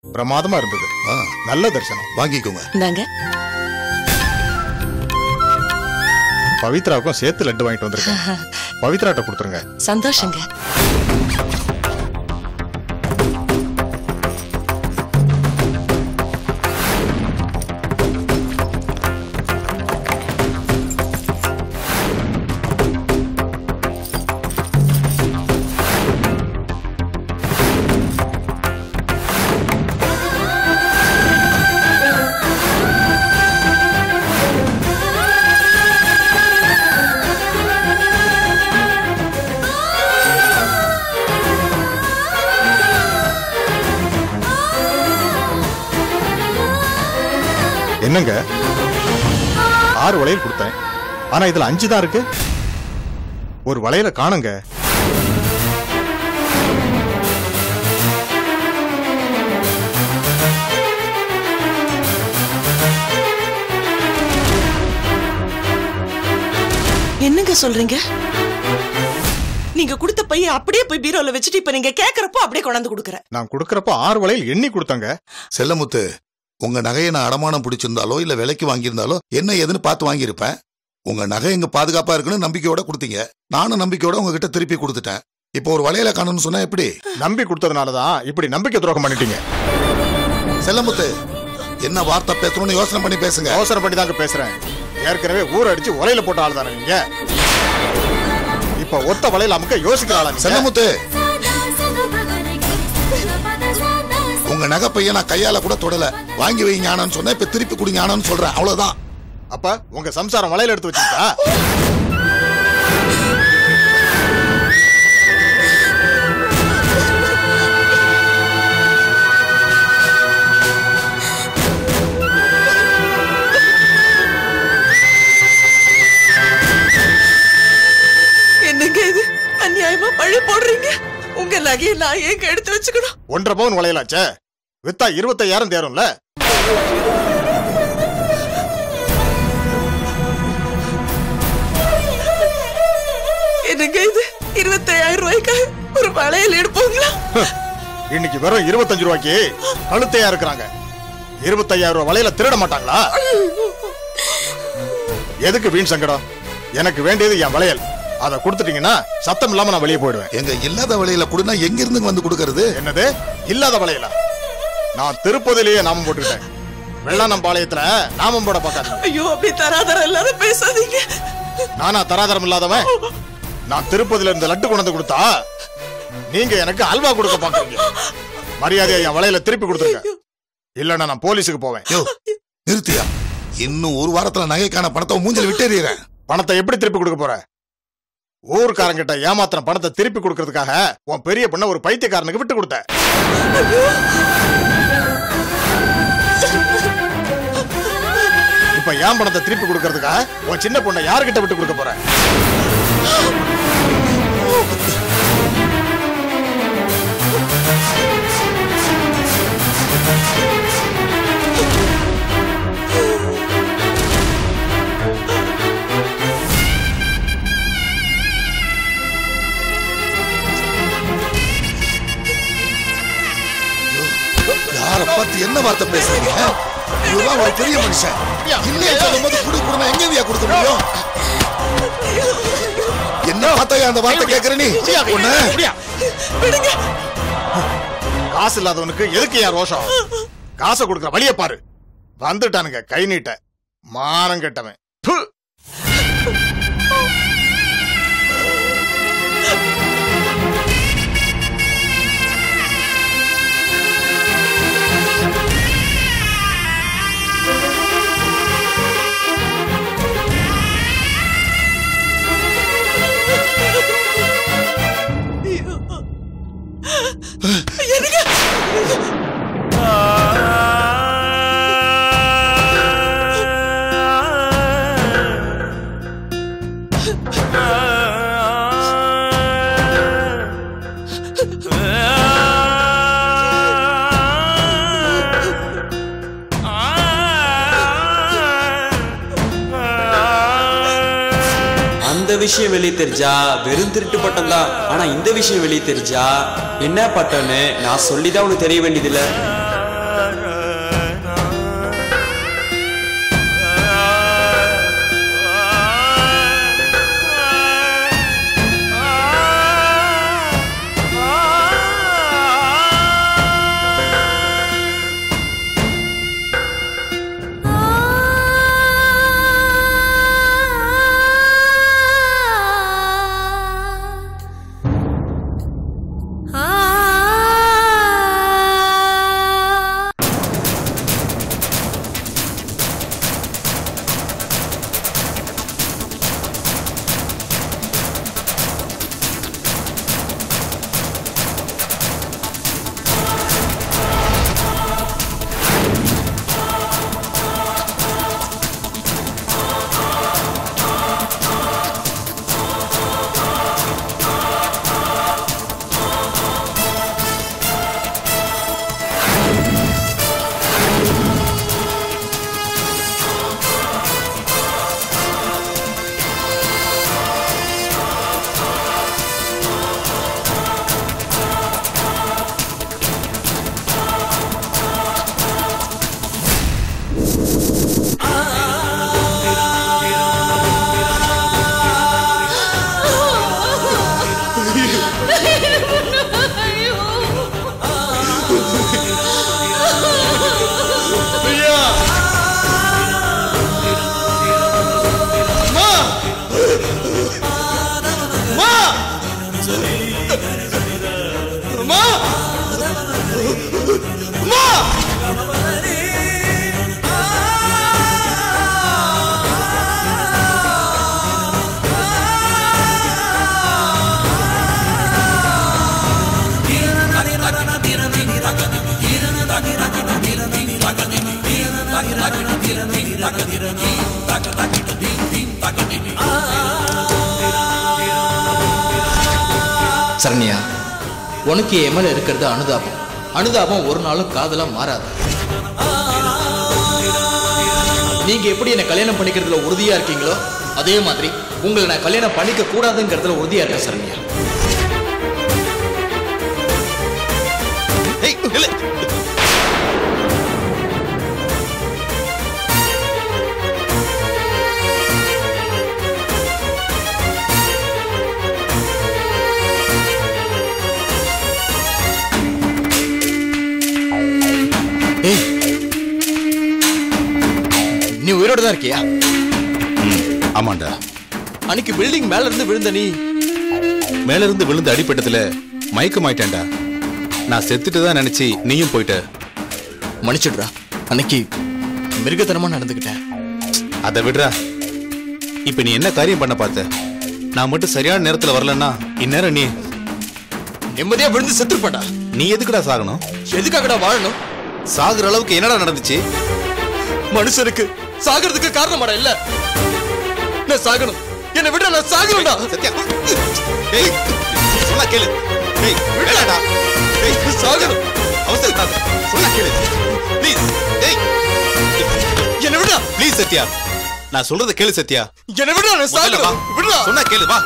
பிரமாதமா இருந்தது ஆ, நல்ல தரிசனம் வாங்கிக்கோங்க இந்தாங்க பவித்ராவுக்கும் சேர்த்து லட்டு வாங்கிட்டு வந்திருக்கேன் பவித்ராட்ட கொடுத்துருங்க சந்தோஷங்க என்னங்க ஆறு வளையல் கொடுத்தேன் ஆனா இதுல அஞ்சு தான் இருக்கு ஒரு வளையல காணுங்க என்னங்க சொல்றீங்க நீங்க கொடுத்த பையன் அப்படியே போய் பீரோல வச்சுட்டு இப்ப நீங்க கேக்குறப்போ அப்படியே கொண்டாந்து கொடுக்குறேன் நான் கொடுக்கறப்ப ஆறு வளையல் எண்ணி கொடுத்தங்க செல்லமுத்து உங்க நகையை நான் அடமானம் பிடிச்சிருந்தாலோ இல்ல விலைக்கு வாங்கியிருந்தாலோ என்ன ஏதுன்னு பார்த்து வாங்கியிருப்பேன் உங்க நகை எங்க பாதுகாப்பா இருக்குன்னு நம்பிக்கையோட கொடுத்தீங்க நானும் நம்பிக்கையோட உங்ககிட்ட திருப்பி கொடுத்துட்டேன் இப்போ ஒரு வளையல காணும்னு சொன்னா எப்படி நம்பி கொடுத்ததுனாலதான் இப்படி நம்பிக்கை துரோகம் பண்ணிட்டீங்க செல்லமுத்து என்ன வார்த்தை பேசணும்னு யோசனை பண்ணி பேசுங்க அவசரம் பண்ணி தாங்க பேசுறேன் ஏற்கனவே ஊர் அடிச்சு உலையில போட்ட ஆள் தானே நீங்க இப்ப ஒத்த வளையல் அமுக்க யோசிக்கிற ஆளா நீங்க செல்லமுத்து உங்க நகை பையன் நான் கையால கூட தொடல வாங்கி வைங்க ஆனான்னு சொன்னா இப்ப திருப்பி குடிங்க ஆனான்னு சொல்றேன் அவ்வளவுதான் அப்ப உங்க சம்சாரம் வளையல் எடுத்து வச்சுக்கிட்டா என்னங்க இது அநியாயமா பழி போடுறீங்க உங்க நகையை நான் ஏங்க எடுத்து வச்சுக்கணும் ஒன்றரை பவுன் வளையலாச்சே வித்தா இருபத்தையாயிரம் தேரும்ல என்னங்க இது இருபத்தையாயிரம் ரூபாய்க்காக ஒரு வளையல் எடுப்போங்களா இன்னைக்கு வெறும் இருபத்தஞ்சு ரூபாய்க்கு கழுத்தையா இருக்கிறாங்க இருபத்தையாயிரம் ரூபாய் வளையல திருட மாட்டாங்களா எதுக்கு வீண் சங்கடம் எனக்கு வேண்டியது என் வளையல் அதை கொடுத்துட்டீங்கன்னா சத்தம் இல்லாம நான் வெளியே போயிடுவேன் எங்க இல்லாத வழியில கொடுனா எங்க இருந்து வந்து கொடுக்கறது என்னது இல்லாத வளையலா நான் திருப்பதிலேயே நாமம் போட்டுக்கிட்டேன் வெள்ளானம்பாளையத்துல நாமம் போட பார்க்காதீங்க ஐயோ அப்படி தராதரம் இல்லாத பேசாதீங்க நானா தராதரம் இல்லாதவன் நான் திருப்பதில இருந்து லட்டு கொண்டு வந்து கொடுத்தா நீங்க எனக்கு அல்வா கொடுக்க பாக்குறீங்க மரியாதையா என் வளையல திருப்பி கொடுத்துருங்க இல்லன்னா நான் போலீஸுக்கு போவேன் யோ நிறுத்தியா இன்னும் ஒரு வாரத்துல நகைக்கான பணத்தை உன் மூஞ்சில விட்டேறிறேன் பணத்தை எப்படி திருப்பி கொடுக்க போற ஊர்க்காரங்கிட்ட ஏமாத்தின பணத்தை திருப்பி கொடுக்கறதுக்காக உன் பெரிய பொண்ண ஒரு பைத்தியக்காரனுக்கு விட்டு கொடுத்த இப்ப ஏன் பணத்தை திருப்பி கொடுக்கறதுக்காக உன் சின்ன பொண்ணை யாருகிட்ட விட்டு கொடுக்க போற யார பார்த்து என்ன வார்த்தை பேசுறீங்க இவதான் ஒரு பெரிய மனுஷன் இல்லையே சொல்லும் போது குடு குடுனா எங்க கொடுக்க முடியும் என்ன பார்த்தா அந்த வார்த்தை கேக்குற நீ ஒண்ணு அப்படியா? விடுங்க காசு இல்லாதவனுக்கு எதுக்கு ஏன் ரோஷம் காசை கொடுக்குற வழிய பாரு வந்துட்டானுங்க கை நீட்ட மானம் கெட்டவன் ப்பு. அந்த விஷயம் வெளியே தெரிஞ்சா வெறும் திருட்டு பட்டம் தான் ஆனா இந்த விஷயம் வெளியே தெரிஞ்சா என்ன பட்டம்னு நான் சொல்லிதான் உனக்கு தெரிய வேண்டியதில்ல சரண்யா உனக்கு என் மேல இருக்கிறது அனுதாபம் அனுதாபம் ஒரு நாளும் காதலா மாறாது நீங்க எப்படி என்ன கல்யாணம் பண்ணிக்கிறதுல உறுதியா இருக்கீங்களோ அதே மாதிரி உங்களை நான் கல்யாணம் பண்ணிக்க கூடாதுங்கிறதுல உறுதியா இருக்கேன் சரண்யா ஏய், நில்லு. ஏய் நீ உயிரோட தான் இருக்கியா ஆமாண்டா அன்னைக்கு பில்டிங் மேல இருந்து விழுந்த நீ மேல இருந்து விழுந்து அடிபட்டதுல மயக்கமாயிட்டேன்டா நான் செத்துட்டு தான் நினைச்சு நீயும் போயிட்ட மன்னிச்சிடுறா அன்னைக்கு மிருகத்தனமா நடந்துக்கிட்டேன் அதை விடுறா இப்ப நீ என்ன காரியம் பண்ண பார்த்த நான் மட்டும் சரியான நேரத்துல வரலன்னா இந்நேரம் நீ நிம்மதியா விழுந்து செத்துருப்படா நீ எதுக்குடா சாகணும் எதுக்காகடா வாழணும் சாகுற அளவுக்கு என்னடா நடந்துச்சு மனுஷனுக்கு சாகிறதுக்கு காரணமாடா இல்ல நான் சாகணும் என்ன விட நான் சாகணும்டா சத்யா ஏய் சொன்னா கேளு ஏய் விடலடா ஏய் சாகணும் அவசரத்தாத சொன்னா கேளு ப்ளீஸ் ஏய் என்ன விடா ப்ளீஸ் சத்யா நான் சொல்றத கேளு சத்யா என்ன விடா நான் முதல்ல வா சாகணும் விடா சொன்னா கேளு வா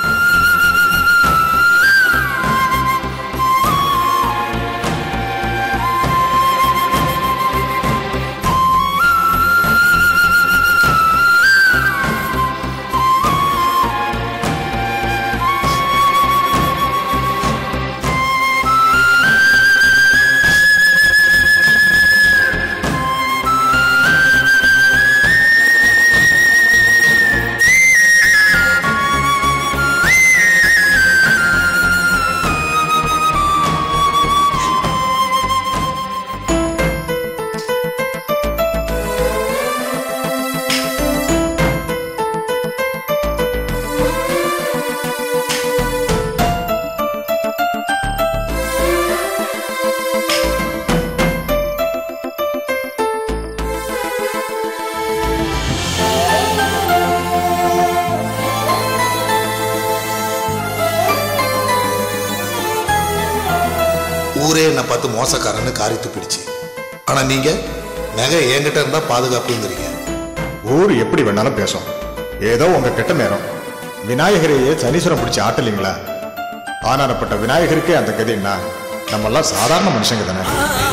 ஊரே என்னை பார்த்து மோசக்காரன்னு காரி துப்பிடுச்சு ஆனா நீங்க நகை என்கிட்ட இருந்தா பாதுகாப்புங்கிறீங்க ஊர் எப்படி வேணாலும் பேசும் ஏதோ உங்க கெட்ட நேரம் விநாயகரையே சனீஸ்வரம் பிடிச்சி ஆட்டலீங்களா ஆனாரப்பட்ட விநாயகருக்கே அந்த கதின்னா நம்ம எல்லாம் சாதாரண மனுஷங்க தானே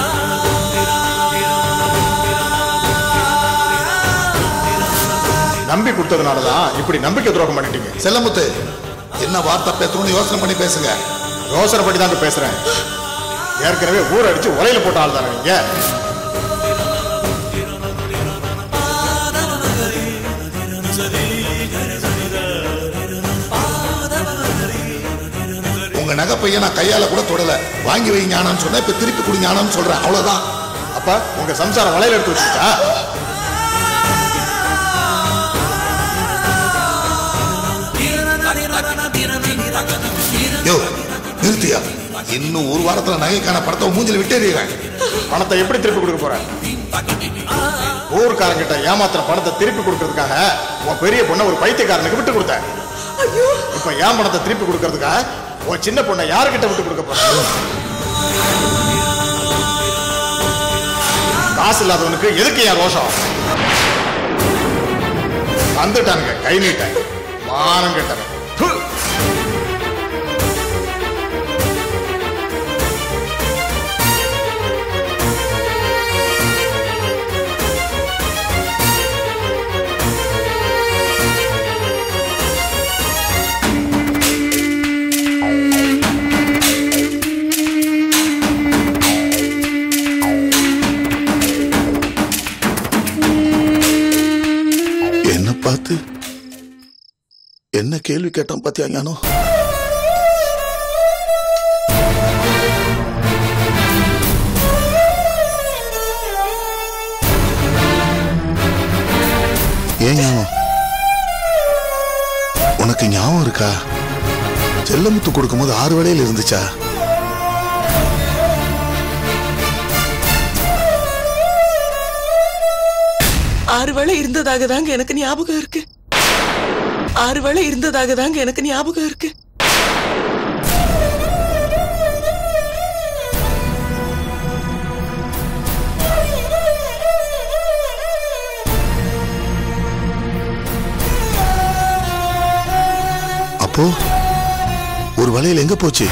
நம்பி கொடுத்ததுனாலதான் இப்படி நம்பிக்கை துரோகம் பண்ணிட்டீங்க செல்லமுத்து என்ன வார்த்தை பேசணும்னு யோசனை பண்ணி பேசுங்க யோசனை படி தாங்க பேசுறேன் ஏற்கனவே ஊர் அடிச்சு உலையில போட்ட ஆள் தானே நீங்க உங்க நகை பையன் நான் கையால கூட தொடல வாங்கி வை ஞானம்னு சொன்னா இப்ப திருப்பி குடி ஞானம்னு சொல்றேன் அவ்வளவுதான் அப்ப உங்க சம்சாரம் வலையில எடுத்து வச்சுட்டா யோ நிறுத்தியா இன்னும் ஒரு வாரத்துல நகைக்கான படத்தை உன் மூஞ்சில விட்டேறிடுறேன் பணத்தை எப்படி திருப்பி கொடுக்க போற ஊர்க்காரங்கிட்ட ஏமாத்துற பணத்தை திருப்பி கொடுக்கறதுக்காக உன் பெரிய பொண்ணை ஒரு பைத்தியக்காரனுக்கு விட்டு கொடுத்த இப்ப ஏன் பணத்தை திருப்பி கொடுக்கறதுக்காக உன் சின்ன பொண்ணை யாருக்கிட்ட விட்டு கொடுக்க போற காசு இல்லாதவனுக்கு எதுக்கு என் ரோஷம் வந்துட்டானுங்க கை நீட்டேன் மானம் கெட்டவன் ப்பு. என்ன பார்த்து என்ன கேள்வி கேட்டான் பாத்தியா ஞானம் ஏன் ஞானம் உனக்கு ஞாபகம் இருக்கா செல்லமுத்து கொடுக்கும்போது ஆறு வேளையில் இருந்துச்சா ஆறு வேளை இருந்ததாக தாங்க எனக்கு ஞாபகம் இருக்கு ஆறு வேளை இருந்ததாக தாங்க எனக்கு ஞாபகம் இருக்கு அப்போ ஒரு வளையல் எங்க போச்சு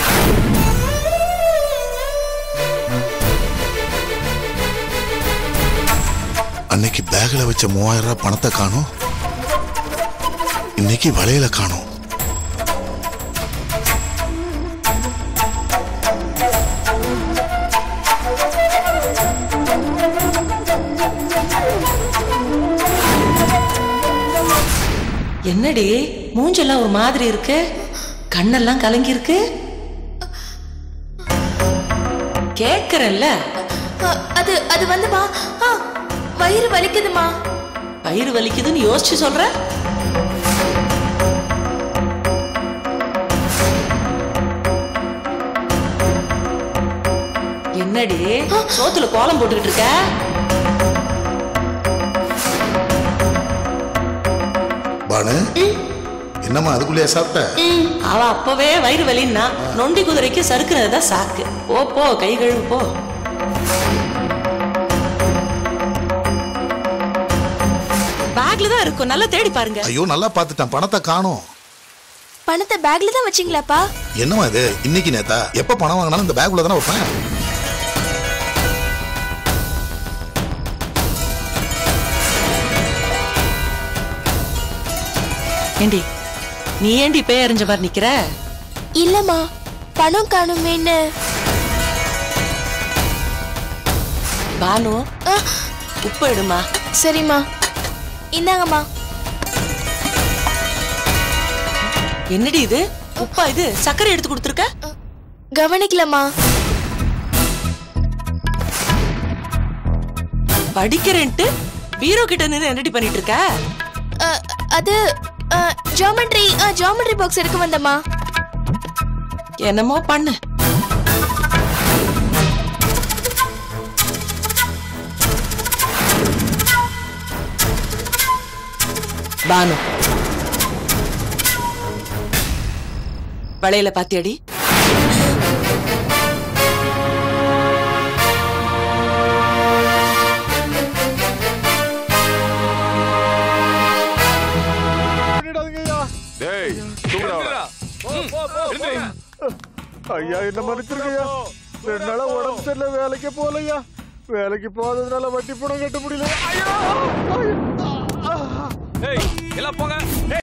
அன்னைக்கு பேக்ல வச்ச மூவாயிரம் ரூபாய் பணத்தை காணும் இன்னைக்கு வளையல காணும் என்னடி மூஞ்செல்லாம் ஒரு மாதிரி இருக்கு கண்ணெல்லாம் கலங்கி இருக்கு கேக்குறல்ல அ, அது அது வந்துமா ஆ, வயிறு வலிக்குதுமா வயிறு வலிக்குதுன்னு யோசிச்சு சொல்ற என்னடி சோத்துல கோலம் போட்டுக்கிட்டு இருக்க பானு என்னம்மா அதுக்குள்ளேயே சாப்பிட்ட அவ அப்பவே வயிறு வலின்னா நொண்டி குதிரைக்கு சறுக்குறது தான் சாக்கு போ போ கை கழுவு போ பேக்ல தான் இருக்கும் நல்லா தேடி பாருங்க ஐயோ நல்லா பார்த்துட்டேன் பணத்தை காணும் பணத்தை பேக்ல தான் வச்சீங்களாப்பா என்னம்மா இது இன்னைக்கு நேத்தா எப்ப பணம் வாங்கினாலும் இந்த பேக்குள்ள தானே வைப்பேன் ஏண்டி நீ ஏண்டி பேய் அறிஞ்ச மாதிரி நிக்கிற இல்லம்மா பணம் காணுமேன்னு பானு ஆ, உப்பு எடுமா சரிம்மா இந்தாங்கம்மா என்னடி இது உப்பா இது சர்க்கரை எடுத்து கொடுத்துருக்க கவனிக்கலம்மா படிக்கிறேன்ட்டு பீரோ கிட்ட நின்று என்னடி பண்ணிட்டு இருக்க அ, அது ஜாமெட்ரி ஜாமெட்ரி பாக்ஸ் எடுக்க வந்தம்மா என்னமோ பண்ணு பானு வளையல பாத்தியாடி டேய் தூங்குடா ஐயா என்ன மன்னிச்சிருக்கய்யா ரெண்டு நாளா உடம்பு சரியில்லை வேலைக்கு போகலையா வேலைக்கு போகாததுனால வட்டி பணம் கட்ட முடியல ஐயோ எல்லாம் போங்க